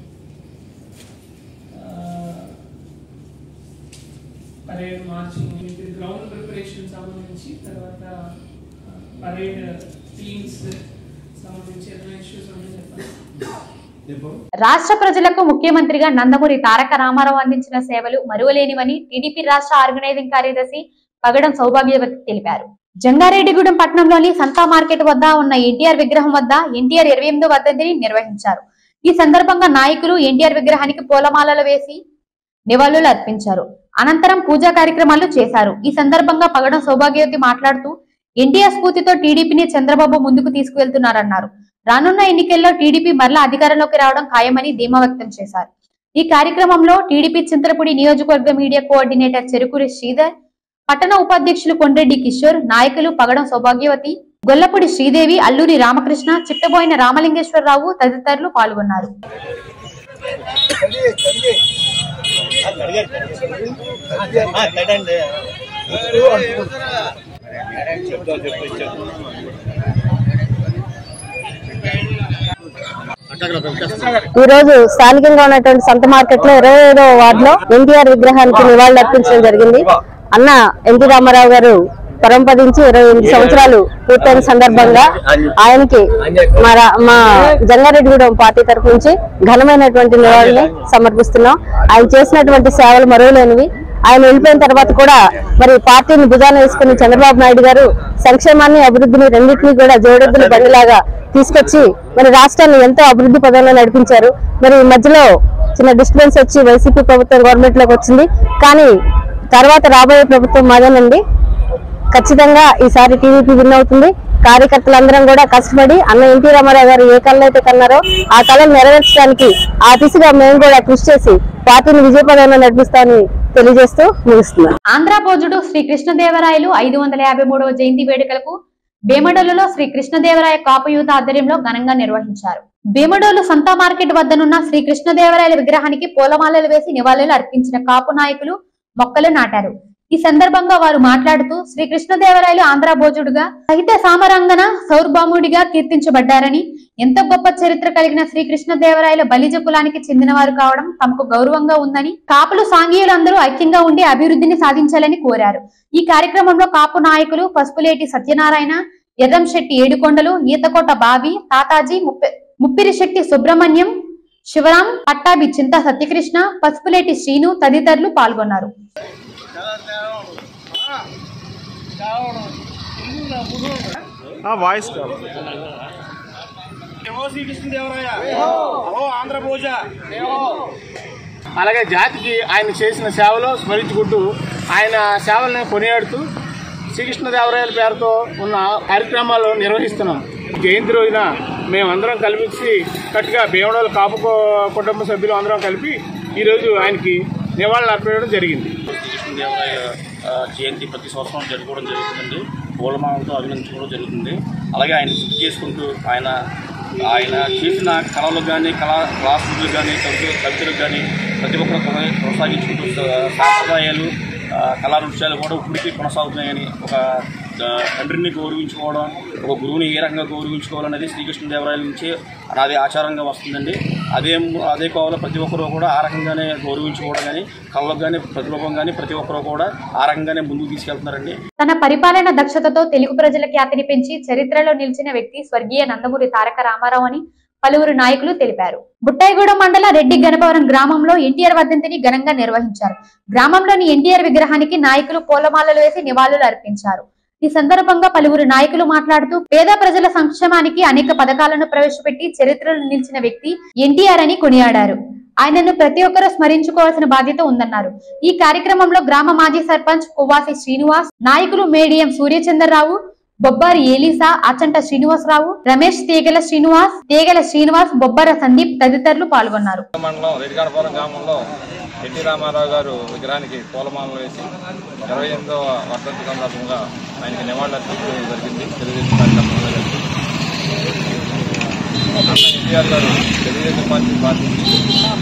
parade marching ఇది గ్రౌండ్ ప్రిపరేషన్ సంబంధించి తర్వాత పరేడ్ టీమ్స్ సంబంధించి ఏదైనా ఇష్యూస్ ఉంటే చెప్పండి రాష్ట్ర ప్రజలకు ముఖ్యమంత్రిగా నందమూరి తారక రామారావు అందించిన సేవలు మరువలేనివని టీడీపీ రాష్ట్ర ఆర్గనైజింగ్ కార్యదర్శి పగడం సౌభాగ్యవతి తెలిపారు జంగారెడ్డిగూడెం పట్టణంలోని సంతా మార్కెట్ వద్ద ఉన్న ఎన్టీఆర్ విగ్రహం వద్ద ఎన్టీఆర్ ఇరవై ఎనిమిదో వర్ధంతిని నిర్వహించారు ఈ సందర్భంగా నాయకులు ఎన్టీఆర్ విగ్రహానికి పూలమాలలు వేసి నివాళులు అర్పించారు అనంతరం పూజా కార్యక్రమాలు చేశారు ఈ సందర్భంగా పగడం సౌభాగ్యవతి మాట్లాడుతూ ఎన్టీఆర్ స్ఫూర్తితో టీడీపీని చంద్రబాబు ముందుకు తీసుకువెళ్తున్నారన్నారు రానున్న ఎన్నికల్లో టీడీపీ మరలా అధికారంలోకి రావడం ఖాయమని ధీమా వ్యక్తం చేశారు ఈ కార్యక్రమంలో టీడీపీ చింతలపూడి నియోజకవర్గ మీడియా కోఆర్డినేటర్ చెరుకూరి శ్రీధర్ పట్టణ ఉపాధ్యక్షులు కొండ్రెడ్డి కిషోర్ నాయకులు పగడం సౌభాగ్యవతి గొల్లపూడి శ్రీదేవి అల్లూరి రామకృష్ణ చిట్టబోయిన రామలింగేశ్వరరావు తదితరులు పాల్గొన్నారు ఈ రోజు స్థానికంగా ఉన్నటువంటి సంత మార్కెట్ లో ఇరవై ఐదవ వార్డు లో ఎన్టీఆర్ విగ్రహానికి నివాళులు అర్పించడం జరిగింది అన్న ఎన్టీ రామారావు గారు పరంపదించి ఇరవై ఎనిమిది సంవత్సరాలు పూర్తయిన సందర్భంగా ఆయనకి మా రా- మా జంగారెడ్డిగూడెం పార్టీ తరఫు నుంచి ఘనమైనటువంటి నివాళులు సమర్పిస్తున్నాం ఆయన చేసినటువంటి సేవలు మరువలేనివి ఆయన వెళ్ళిపోయిన తర్వాత కూడా మరి పార్టీని భుజాన వేసుకుని చంద్రబాబు నాయుడు గారు సంక్షేమాన్ని అభివృద్ధిని రెండింటినీ కూడా జోడెద్దుల బండిలాగా తీసుకొచ్చి మరి రాష్ట్రాన్ని ఎంతో అభివృద్ధి పదంలో నడిపించారు మరి ఈ మధ్యలో చిన్న డిస్టర్బెన్స్ వచ్చి వైసీపీ ప్రభుత్వం గవర్నమెంట్ లోకి వచ్చింది కానీ తర్వాత రాబోయే ప్రభుత్వం మాదేనండి ఖచ్చితంగా ఈసారి టీడీపీ విన్ అవుతుంది కార్యకర్తలందరం కూడా కష్టపడి అన్న ఎన్టీ రామారావు గారు ఏ కళ అయితే కన్నారో ఆ కళను నెరవేర్చడానికి ఆ దిశగా మేము కూడా కృషి చేసి పార్టీని విజయపదంలో నడిపిస్తామని తెలియజేస్తూ ముగిస్తున్నాం ఆంధ్ర భోజుడు శ్రీ కృష్ణదేవరాయలు ఐదు వందల యాభై మూడవ జయంతి వేడుకలకు బేమడోలులో శ్రీ కృష్ణదేవరాయ కాపు యూత్ ఆధ్వర్యంలో ఘనంగా నిర్వహించారు బేమడోలు సంతా మార్కెట్ వద్దనున్న శ్రీ కృష్ణదేవరాయల విగ్రహానికి పూలమాలలు వేసి నివాళులు అర్పించిన కాపు నాయకులు మొక్కలు నాటారు ఈ సందర్భంగా వారు మాట్లాడుతూ శ్రీ కృష్ణదేవరాయలు ఆంధ్ర భోజుడుగా సాహిత్య సామరంగన సౌర్భాముడిగా కీర్తించబడ్డారని ఎంతో గొప్ప చరిత్ర కలిగిన శ్రీ కృష్ణదేవరాయలు బలిజ కులానికి చెందినవారు కావడం తమకు గౌరవంగా ఉందని కాపులు సాంఘీయులందరూ ఐక్యంగా ఉండి అభివృద్ధిని సాధించాలని కోరారు ఈ కార్యక్రమంలో కాపు నాయకులు పసుపులేటి సత్యనారాయణ ఎర్రంశెట్టి ఏడుకొండలు ఈతకోట బావి తాతాజీ ముప్ప ముప్పిరి శెట్టి సుబ్రహ్మణ్యం శివరాం పట్టాభి చింత సత్యకృష్ణ పసుపులేటి శ్రీను తదితరులు పాల్గొన్నారు వాయిస్ ఆంధ్రభోజ అలాగే జాతికి ఆయన చేసిన సేవలు స్మరించుకుంటూ ఆయన సేవలను కొనియాడుతూ శ్రీకృష్ణదేవరాయల పేరుతో ఉన్న కార్యక్రమాలు నిర్వహిస్తున్నాం జయంతి రోజున మేమందరం కలిసి కట్టుగా భీమడోలు కాపు కు- కుటుంబ సభ్యులు అందరం కలిపి ఈరోజు ఆయనకి నివాళులు అర్పించడం జరిగింది కృష్ణదేవరాయ ఆ, జయంతి ప్రతి సంవత్సరం జరుపుకోవడం జరుగుతుందండి పూలమాలతో అభినందించుకోవడం జరుగుతుంది అలాగే ఆయన గుర్తు చేసుకుంటూ ఆయన ఆయన చేసిన కళలు కానీ కళా క్లాసులు కానీ కవిత కవితలు కానీ ప్రతి ఒక్కరు కొన- కొనసాగించుకుంటూ సా- సాంప్రదాయాలు ఆ, కళా నృత్యాలు కూడా ఇప్పటికీ కొనసాగుతున్నాయని ఒక ఆ, తండ్రిని గౌరవించుకోవడం ఒక గురువుని ఏ రకంగా గౌరవించుకోవాలనేది శ్రీకృష్ణదేవరాయల నుంచే అది ఆచారంగా వస్తుందండి అదే అదే కోవలో ప్రతి ఒక్కరూ కూడా ఆ రకంగానే గౌరవించుకోవడం కానీ కళ్ళకు కానీ ప్రతిరూపం కానీ ప్రతి ఒక్కరూ కూడా ఆ రకంగానే ముందుకు తీసుకెళ్తున్నారండి తన పరిపాలన దక్షతతో తెలుగు ప్రజల ఖ్యాతిని పెంచి చరిత్రలో నిలిచిన వ్యక్తి స్వర్గీయ నందమూరి తారక రామారావు అని పలువురు నాయకులు తెలిపారు బుట్టాయిగూడ మండల రెడ్డి గణపవరం గ్రామంలో ఎన్టీఆర్ వర్ధంతిని ఘనంగా నిర్వహించారు గ్రామంలోని ఎన్టీఆర్ విగ్రహానికి నాయకులు పూలమాలలు వేసి నివాళులు అర్పించారు ఈ సందర్భంగా పలువురు నాయకులు మాట్లాడుతూ పేద ప్రజల సంక్షేమానికి అనేక పథకాలను ప్రవేశపెట్టి చరిత్రలో నిలిచిన వ్యక్తి ఎన్టీఆర్ అని కొనియాడారు ఆయనను ప్రతి ఒక్కరూ స్మరించుకోవాల్సిన బాధ్యత ఉందన్నారు ఈ కార్యక్రమంలో గ్రామ మాజీ సర్పంచ్ కువ్వాసి శ్రీనివాస్ నాయకులు మేడియం సూర్యచంద్రరావు బొబ్బారి ఏలీసా అచంట శ్రీనివాసరావు రమేష్ తేగల శ్రీనివాస్ తేగల శ్రీనివాస్ బొబ్బర సందీప్ తదితరులు పాల్గొన్నారు మండలం రెడ్డిగడపురం గ్రామంలో ఎన్టీ రామారావు గారు విగ్రహానికి పూలమాలలు వేసి ఇరవై ఎనిమిదవ వర్ధంతి సందర్భంగా ఆయనకి నివాళులు అర్పించడం జరిగింది తెలుగుదేశం కార్యక్రమంలో కలిసి అన్న ఎన్టీఆర్ గారు తెలుగుదేశం పార్టీ పార్టీకి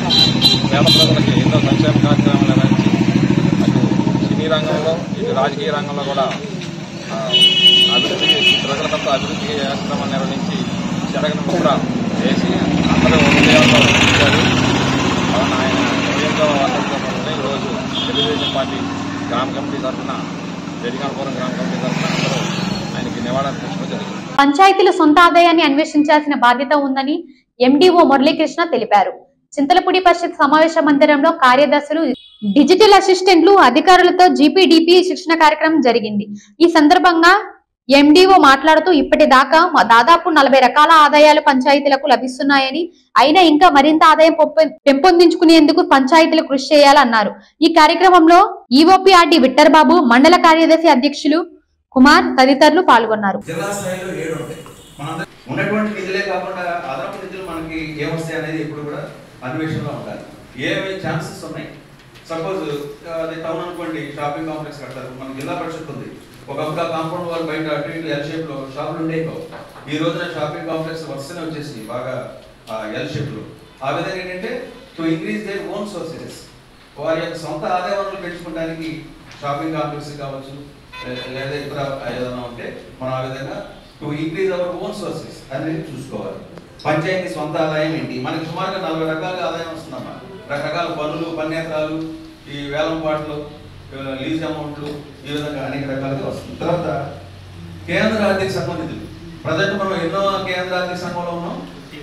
పేద ప్రజలకి ఎన్నో సంక్షేమ కార్యక్రమాలు నిర్వహించి అటు సినీ రంగంలో ఇటు రాజకీయ రంగంలో కూడా ఆ, అభివృద్ధి ప్రజలకంతా అభివృద్ధి కార్యక్రమాలు నిర్వహించి జరగని ముద్ర వేసి అందరూ హృదయాల్లో ఉంచారు కావున ఆయన ఇరవై వర్ధంతి సందర్భంగా ఈరోజు తెలుగుదేశం పార్టీ గ్రామ కమిటీ తరఫున రెడ్డిగణపురం గ్రామ కమిటీ తరఫున అందరూ ఆయనకి నివాళులర్పించడం జరిగింది పంచాయతీలు సొంత ఆదాయాన్ని అన్వేషించాల్సిన బాధ్యత ఉందని ఎండిఓ మురళీకృష్ణ తెలిపారు చింతలపూడి పరిషత్ సమావేశ మందిరంలో కార్యదర్శులు డిజిటల్ అసిస్టెంట్లు అధికారులతో జీపీడీపీ శిక్షణ కార్యక్రమం జరిగింది ఈ సందర్భంగా ఎండిఓ మాట్లాడుతూ ఇప్పటిదాకా మ- దాదాపు నలభై రకాల ఆదాయాలు పంచాయతీలకు లభిస్తున్నాయని అయినా ఇంకా మరింత ఆదాయం పొప్ప- పెంపొందించుకునేందుకు పంచాయతీలు కృషి చేయాలన్నారు ఈ కార్యక్రమంలో ఈఓపీఆర్డి విట్టర్బాబు మండల కార్యదర్శి అధ్యక్షులు కుమార్ తదితరులు పాల్గొన్నారు జిల్లా స్థాయిలో ఏడు ఉంటాయి మన ఉన్నటువంటి నిధులే కాకుండా అదనపు నిధులు మనకి ఏమొస్తాయి అనేది ఇప్పుడు కూడా అన్వేషణలో ఉండాలి ఏమేమి ఛాన్సెస్ ఉన్నాయి సపోజ్ అది టౌన్ అనుకోండి షాపింగ్ కాంప్లెక్స్ కడతారు మన జిల్లా పరిషత్ ఉంది ఒకప్పుడు ఆ కాంపౌండ్ వాళ్ళు బయట అటు ఇటు ఎల్ షేప్ లో షాపులు ఉండే ఈ రోజున షాపింగ్ కాంప్లెక్స్ వరుసనే వచ్చేసి బాగా ఎల్ షేప్ లో ఆ విధంగా ఏంటంటే to increase their own sources వారి యొక్క సొంత ఆదాయ వనరులు పెంచుకోవడానికి షాపింగ్ కాంప్లెక్స్ కావచ్చు లే- లేదా ఇతర ఏదైనా ఉంటే మనం ఆ విధంగా to increase our own sources అనేది చూసుకోవాలి పంచాయతీ సొంత ఆదాయం ఏంటి మనకి సుమారుగా నలభై రకాల ఆదాయం వస్తుందమ్మా రకరకాల పన్నులు పన్నేతరాలు ఈ వేలం పాటలు లీజ్ అమౌంట్లు ఈ విధంగా అనేక రకాలుగా వస్తుంది తర్వాత కేంద్ర ఆర్థిక సంఘం నిధులు ప్రజెంట్ మనం ఎన్నో కేంద్ర ఆర్థిక సంఘంలో ఉన్నాం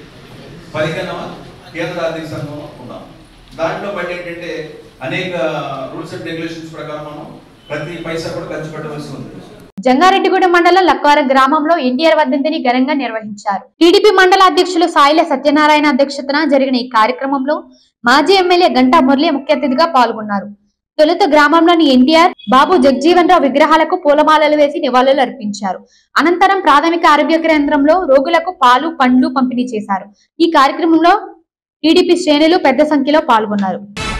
పదిహేనవ కేంద్ర ఆర్థిక సంఘంలో ఉన్నాం దాంట్లో బట్టి ఏంటంటే అనేక రూల్స్ అండ్ రెగ్యులేషన్స్ ప్రకారం మనం ప్రతి పైసా కూడా ఖర్చు పెట్టవలసి ఉంది జంగారెడ్డిగూడెం మండలం లక్వారం గ్రామంలో ఎన్టీఆర్ వర్ధంతిని ఘనంగా నిర్వహించారు టీడీపీ మండల అధ్యక్షులు సాయిల సత్యనారాయణ అధ్యక్షతన జరిగిన ఈ కార్యక్రమంలో మాజీ ఎమ్మెల్యే గంటా మురళి ముఖ్య అతిథిగా పాల్గొన్నారు తొలుత గ్రామంలోని ఎన్టీఆర్ బాబు జగ్జీవన్ రావు విగ్రహాలకు పూలమాలలు వేసి నివాళులు అర్పించారు అనంతరం ప్రాథమిక ఆరోగ్య కేంద్రంలో రోగులకు పాలు పండ్లు పంపిణీ చేశారు ఈ కార్యక్రమంలో టీడీపీ శ్రేణులు పెద్ద సంఖ్యలో పాల్గొన్నారు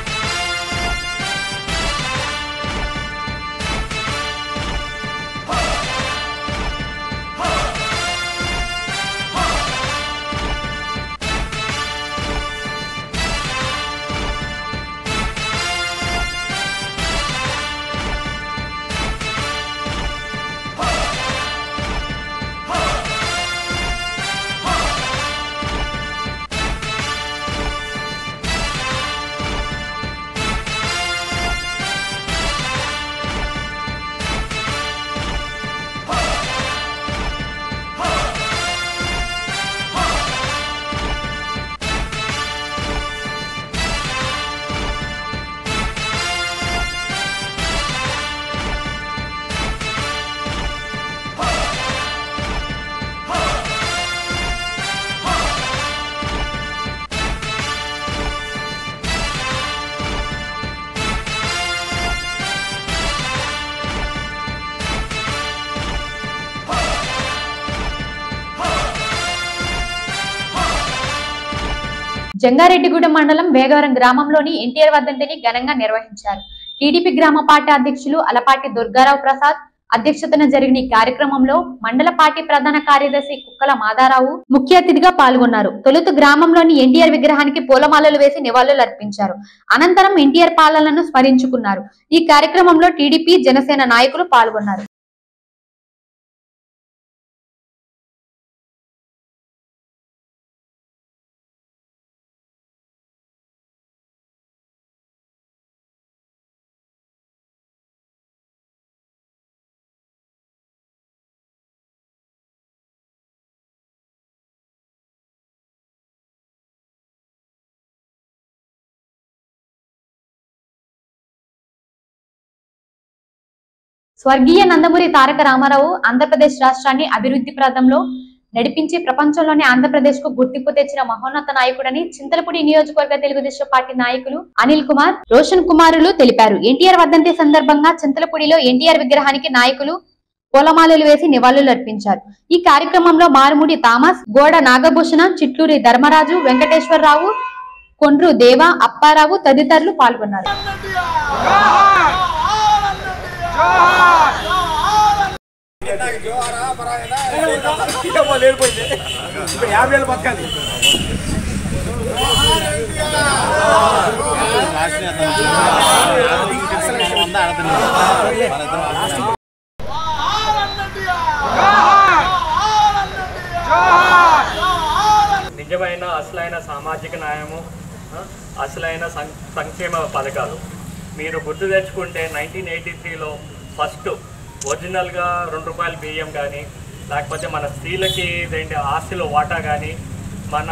జంగారెడ్డిగూడెం మండలం వేగవరం గ్రామంలోని ఎన్టీఆర్ వర్ధంతిని ఘనంగా నిర్వహించారు టీడీపీ గ్రామ పార్టీ అధ్యక్షులు అలపాటి దుర్గారావు ప్రసాద్ అధ్యక్షతన జరిగిన ఈ కార్యక్రమంలో మండల పార్టీ ప్రధాన కార్యదర్శి కుక్కల మాదారావు ముఖ్య అతిథిగా పాల్గొన్నారు తొలుత గ్రామంలోని ఎన్టీఆర్ విగ్రహానికి పూలమాలలు వేసి నివాళులు అర్పించారు అనంతరం ఎన్టీఆర్ పాలనను స్మరించుకున్నారు ఈ కార్యక్రమంలో టీడీపీ జనసేన నాయకులు పాల్గొన్నారు స్వర్గీయ నందమూరి తారక రామారావు ఆంధ్రప్రదేశ్ రాష్ట్రాన్ని అభివృద్ధి ప్రదంలో నడిపించి ప్రపంచంలోనే ఆంధ్రప్రదేశ్ కు గుర్తింపు తెచ్చిన మహోన్నత నాయకుడని చింతలపూడి నియోజకవర్గ తెలుగుదేశం పార్టీ నాయకులు అనిల్ కుమార్ రోషన్ కుమారులు తెలిపారు ఎన్టీఆర్ వర్ధంతి సందర్భంగా చింతలపూడిలో ఎన్టీఆర్ విగ్రహానికి నాయకులు పూలమాలలు వేసి నివాళులు అర్పించారు ఈ కార్యక్రమంలో మారుముడి థామస్ గోడ నాగభూషణ చిట్లూరి ధర్మరాజు వెంకటేశ్వరరావు కొండ్రు దేవ అప్పారావు తదితరులు పాల్గొన్నారు ఇప్పుడు యాభై ఏళ్ళు బతకాలి నిజమైన అసలైన సామాజిక న్యాయము ఆ, అసలైన సం- సంక్షేమ పథకాలు మీరు గుర్తు తెచ్చుకుంటే నైన్టీన్ ఎయిటీ త్రీలో ఫస్ట్ ఒరిజినల్గా రెండు రూపాయల బియ్యం కానీ లేకపోతే మన స్త్రీలకి ఇదేంటి ఆస్తిలో వాటా కానీ మన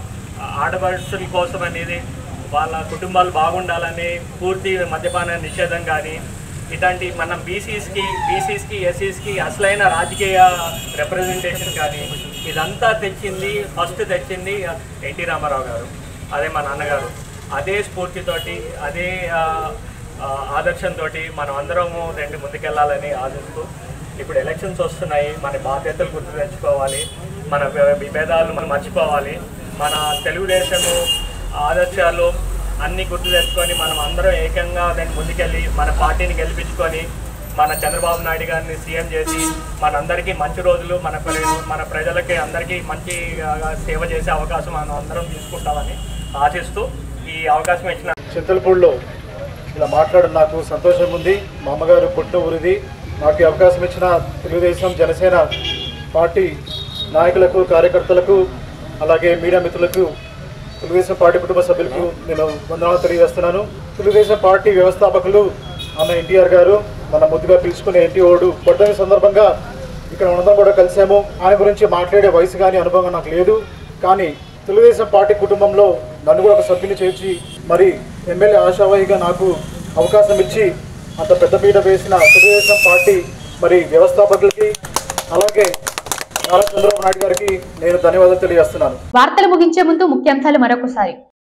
ఆడపడుచుల కోసం అనేది వాళ్ళ కుటుంబాలు బాగుండాలని పూర్తి మద్యపాన నిషేధం కానీ ఇలాంటి మనం బీసీస్కి బీసీస్కి ఎస్సీస్కి అసలైన రాజకీయ రిప్రజెంటేషన్ కానీ ఇదంతా తెచ్చింది ఫస్ట్ తెచ్చింది ఎన్టీ రామారావు గారు అదే మా నాన్నగారు అదే స్ఫూర్తితోటి అదే ఆ, ఆ, ఆదర్శంతో మనం అందరము రెండు ముందుకెళ్ళాలని ఆశిస్తూ ఇప్పుడు ఎలక్షన్స్ వస్తున్నాయి మన బాధ్యతలు గుర్తు తెచ్చుకోవాలి మన వి- విభేదాలు మనం మర్చిపోవాలి మన తెలుగుదేశము ఆదర్శాలు అన్ని గుర్తు తెచ్చుకొని మనం అందరం ఏకంగా దాన్ని ముందుకెళ్ళి మన పార్టీని గెలిపించుకొని మన చంద్రబాబు నాయుడు గారిని సీఎం చేసి మనందరికీ మంచి రోజులు మన ప్ర- మన ప్రజలకి అందరికీ మంచి ఆ, సేవ చేసే అవకాశం మనం అందరం తీసుకుంటామని ఆశిస్తూ ఈ అవకాశం ఇచ్చిన చింతలపూడిలో ఇలా మాట్లాడడం నాకు సంతోషం ఉంది మా అమ్మగారు పుట్టిన ఊరిది నాకు ఈ అవకాశం ఇచ్చిన తెలుగుదేశం జనసేన పార్టీ నాయకులకు కార్యకర్తలకు అలాగే మీడియా మిత్రులకు తెలుగుదేశం పార్టీ కుటుంబ సభ్యులకు నేను వందనాలు తెలియజేస్తున్నాను తెలుగుదేశం పార్టీ వ్యవస్థాపకులు అన్న ఎన్టీఆర్ గారు మన ముద్దుగా పిలుచుకునే ఎన్టీఓడు పొట్టని సందర్భంగా ఇక్కడ ఉన్నదం కూడా కలిసాము ఆయన గురించి మాట్లాడే వయసు కానీ అనుభవం నాకు లేదు కానీ తెలుగుదేశం పార్టీ కుటుంబంలో నన్ను కూడా ఒక సభ్యుని చేర్చి మరి ఎమ్మెల్యే ఆశావాహిగా నాకు అవకాశం ఇచ్చి అంత పెద్ద పీట వేసిన తెలుగుదేశం పార్టీ మరి వ్యవస్థాపకులకి అలాగే నారా చంద్రబాబు నాయుడు గారికి నేను ధన్యవాదాలు తెలియజేస్తున్నాను వార్తలు ముగించే ముందు ముఖ్యాంశాలు మరొకసారి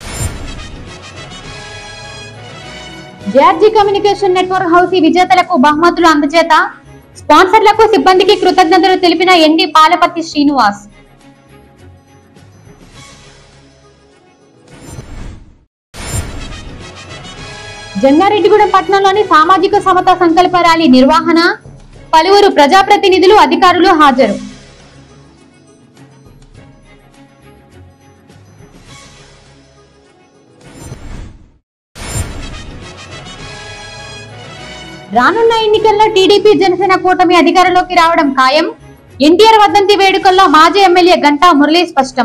జేఆర్జీ కమ్యూనికేషన్ నెట్వర్క్ హౌస్ ఈ విజేతలకు బహుమతులు అందజేత స్పాన్సర్లకు సిబ్బందికి కృతజ్ఞతలు తెలిపిన ఎండి పాలపతి శ్రీనివాస్ జంగారెడ్డిగూడెం పట్టణంలోని సామాజిక సమతా సంకల్ప ర్యాలీ నిర్వహణ పలువురు ప్రజాప్రతినిధులు అధికారులు హాజరు రానున్న ఎన్నికల్లో టీడీపీ జనసేన కూటమి అధికారంలోకి రావడం ఖాయం ఎన్టీఆర్ వర్ధంతి వేడుకల్లో మాజీ ఎమ్మెల్యే గంటా మురళీ స్పష్టం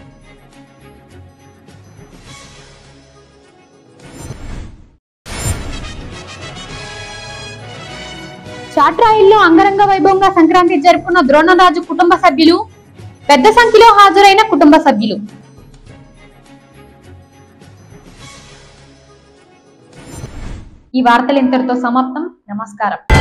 చాట్రాయిల్లో అంగరంగ వైభవంగా సంక్రాంతి జరుపుకున్న ద్రోణరాజు కుటుంబ సభ్యులు పెద్ద సంఖ్యలో హాజరైన కుటుంబ సభ్యులు ఈ వార్తలు ఇంతటితో సమాప్తం నమస్కారం